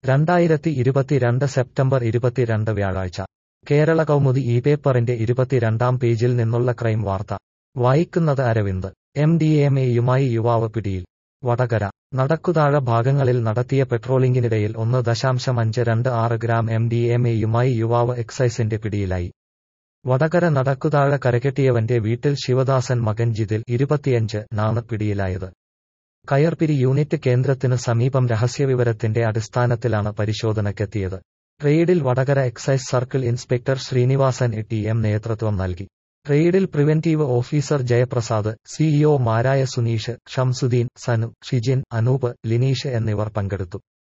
രണ്ടായിരത്തി ഇരുപത്തിരണ്ട് സെപ്റ്റംബർ ഇരുപത്തിരണ്ട് വ്യാഴാഴ്ച കേരള കൗമുദി ഈ പേപ്പറിന്റെ ഇരുപത്തിരണ്ടാം പേജിൽ നിന്നുള്ള ക്രൈം വാർത്ത വായിക്കുന്നത് അരവിന്ദ് എം ഡി എം എയുമായി യുവാവ് പിടിയിൽ വടകര നടക്കുതാഴ ഭാഗങ്ങളിൽ നടത്തിയ പെട്രോളിംഗിനിടയിൽ ഒന്ന് ദശാംശം അഞ്ച് രണ്ട് ആറ് ഗ്രാം എം ഡി എം എയുമായി യുവാവ് എക്സൈസിന്റെ പിടിയിലായി വടകര നടക്കുതാഴ കരകെട്ടിയവന്റെ വീട്ടിൽ ശിവദാസൻ മകൻ ജിതിൽ ഇരുപത്തിയഞ്ച് നാണ് പിടിയിലായത് കയർപിരി യൂണിറ്റ് കേന്ദ്രത്തിന് സമീപം രഹസ്യവിവരത്തിന്റെ അടിസ്ഥാനത്തിലാണ് പരിശോധനയ്ക്കെത്തിയത് റെയ്ഡിൽ Vadakara excise circle inspector Srinivasan T M നേതൃത്വം നൽകി റെയ്ഡിൽ പ്രിവന്റീവ് ഓഫീസർ ജയപ്രസാദ് സിഇഒമാരായ സുനീഷ് ഷംസുദ്ദീൻ സനു ഷിജിൻ അനൂപ് ലിനീഷ് എന്നിവർ പങ്കെടുത്തു